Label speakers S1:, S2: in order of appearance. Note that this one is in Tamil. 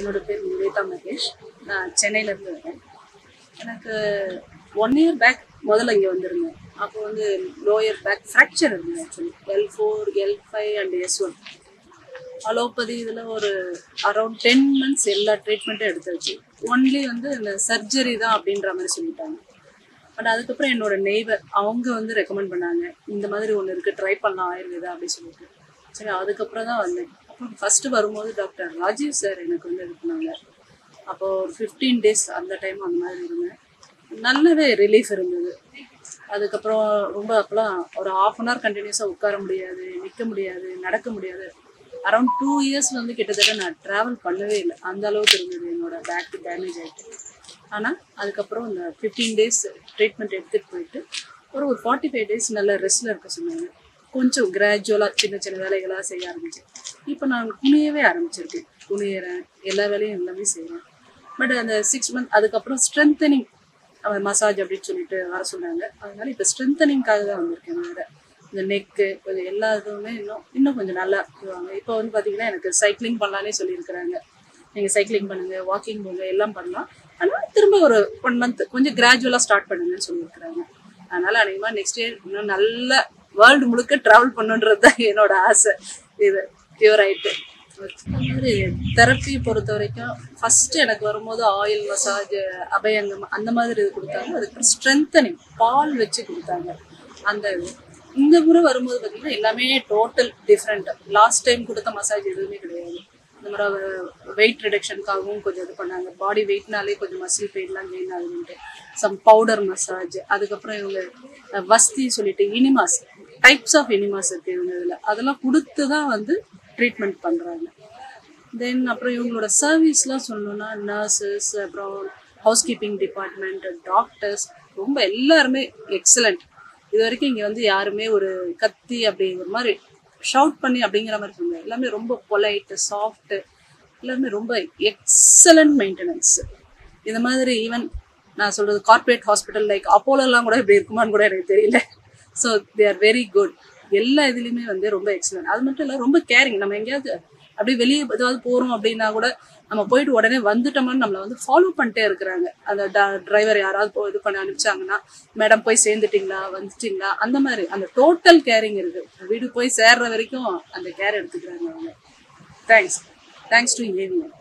S1: என்னோட பேர் நிவேதா மகேஷ் நான் சென்னையிலேருந்து வரேன் எனக்கு ஒன் இயர் பேக் முதல்ல இங்கே வந்திருந்தேன் அப்போ வந்து லோயர் பேக் ஃப்ராக்சர் இருந்தது actually L four L five and S one allopathy இதில் ஒரு அரௌண்ட் டென் மந்த்ஸ் எல்லா ட்ரீட்மெண்ட்டும் எடுத்தாச்சு ஒன்லி வந்து இந்த சர்ஜரி தான் அப்படின்ற மாதிரி சொல்லிட்டாங்க பட் அதுக்கப்புறம் என்னோட நெய்பர் அவங்க வந்து ரெக்கமெண்ட் பண்ணாங்க இந்த மாதிரி ஒன்று இருக்குது ட்ரை பண்ணலாம் ஆயுர்வேதா அப்படின்னு சொல்லிட்டு சரி அதுக்கப்புறம் தான் வந்தேன் அப்புறம் ஃபஸ்ட்டு வரும்போது டாக்டர் ராஜீவ் சார் எனக்கு வந்து இது பண்ணாங்க அப்போ ஒரு ஃபிஃப்டீன் டேஸ் அந்த டைம் அந்த மாதிரி இருந்தேன் நல்லாவே ரிலீஃப் இருந்தது அதுக்கப்புறம் ரொம்ப அப்போலாம் ஒரு ஆஃப் அன் ஹவர் கண்டினியூஸாக உட்கார முடியாது நிற்க முடியாது நடக்க முடியாது அரௌண்ட் டூ இயர்ஸ் வந்து கிட்டத்தட்ட நான் ட்ராவல் பண்ணவே இல்லை அந்த அளவுக்கு இருந்தது என்னோட பேக் டேமேஜ் ஆகிட்டு ஆனால் அதுக்கப்புறம் இந்த ஃபிஃப்டீன் டேஸ் ட்ரீட்மெண்ட் எடுத்துகிட்டு போயிட்டு ஒரு ஒரு ஃபார்ட்டி ஃபைவ் டேஸ் நல்ல ரெஸ்ட்டில் இருக்க சொன்னாங்க கொஞ்சம் கிராஜுவலாக சின்ன சின்ன வேலைகளாக செய்ய ஆரம்பித்தேன் இப்போ நான் குனியவே ஆரம்பிச்சிருக்கேன் குனியறேன் எல்லா வேலையும் எல்லாமே செய்கிறேன் பட் அந்த சிக்ஸ் மந்த் அதுக்கப்புறம் ஸ்ட்ரென்தனிங் மசாஜ் அப்படின்னு சொல்லிட்டு வர சொன்னாங்க அதனால இப்போ ஸ்ட்ரென்தனிங்காக தான் வந்திருக்கேன் வேறு இந்த நெக்கு கொஞ்சம் எல்லா இதுவுமே இன்னும் இன்னும் கொஞ்சம் நல்லா இதுவாங்க இப்போ வந்து பார்த்தீங்கன்னா எனக்கு சைக்கிளிங் பண்ணலானே சொல்லியிருக்கிறாங்க நீங்கள் சைக்கிளிங் பண்ணுங்க வாக்கிங் போங்க எல்லாம் பண்ணலாம் ஆனால் திரும்ப ஒரு ஒன் மந்த் கொஞ்சம் கிராஜுவலாக ஸ்டார்ட் பண்ணுங்கன்னு சொல்லியிருக்கிறாங்க அதனால அநேகமாக நெக்ஸ்ட் இயர் இன்னும் நல்ல வேர்ல்டு முழுக்க ட்ராவல் பண்ணுன்றது தான் என்னோட ஆசை இது கியூர் ஆயிட்டு மாதிரி தெரப்பி பொறுத்த வரைக்கும் ஃபர்ஸ்ட் எனக்கு வரும்போது ஆயில் மசாஜ் அபயங்கம் அந்த மாதிரி இது கொடுத்தாங்க அதுக்கு ஸ்ட்ரென்தனிங் பால் வச்சு கொடுத்தாங்க அந்த இது இந்த முறை வரும்போது பார்த்தீங்கன்னா எல்லாமே டோட்டல் டிஃப்ரெண்ட் லாஸ்ட் டைம் கொடுத்த மசாஜ் எதுவுமே கிடையாது இந்த மாதிரி வெயிட் ரிடக்ஷனுக்காகவும் கொஞ்சம் இது பண்ணாங்க பாடி வெயிட்னாலே கொஞ்சம் மசில் பெயின்லாம் கெயின் ஆகுதுன்ட்டு சம் பவுடர் மசாஜ் அதுக்கப்புறம் இவங்க அஹ், வஸ்தி சொல்லிட்டு இனிமாஸ் டைப்ஸ் ஆஃப் இனிமாஸ் இருக்கு இவங்க இதில் அதெல்லாம் கொடுத்து தான் வந்து ட்ரீட்மெண்ட் பண்ணுறாங்க தென் அப்புறம் இவங்களோட சர்வீஸ்லாம் சொல்லணும்னா நர்சஸ் அப்புறம் ஹவுஸ் கீப்பிங் டிபார்ட்மெண்ட் டாக்டர்ஸ் ரொம்ப எல்லாருமே எக்ஸலண்ட் இது வரைக்கும் இங்கே வந்து யாருமே ஒரு கத்தி அப்படி ஒரு மாதிரி ஷவுட் பண்ணி அப்படிங்கிற மாதிரி சொல்லுவாங்க எல்லாமே ரொம்ப பொலைட்டு சாஃப்ட்டு எல்லாருமே ரொம்ப எக்ஸலண்ட் மெயின்டெனன்ஸ் இந்த மாதிரி ஈவன் நான் சொல்றது கார்ப்பரேட் ஹாஸ்பிட்டல் லைக் அப்போலோலாம் கூட இப்படி இருக்குமான்னு கூட எனக்கு தெரியல so they are very good எல்லா இதுலேயுமே வந்து ரொம்ப எக்ஸலண்ட் அது மட்டும் இல்லை ரொம்ப கேரிங் நம்ம எங்கேயாவது அப்படியே வெளியே ஏதாவது போகிறோம் அப்படின்னா கூட நம்ம போயிட்டு உடனே வந்துட்டோம்னு நம்மளை வந்து ஃபாலோ பண்ணிட்டே இருக்கிறாங்க அந்த டிரைவர் யாராவது போ இது பண்ணி அனுப்பிச்சாங்கன்னா மேடம் போய் சேர்ந்துட்டீங்களா வந்துட்டீங்களா அந்த மாதிரி அந்த டோட்டல் கேரிங் இருக்கு வீடு போய் சேர்ற வரைக்கும் அந்த கேர் எடுத்துக்கிறாங்க அவங்க தேங்க்ஸ் தேங்க்ஸ் டு ஏவிஎம்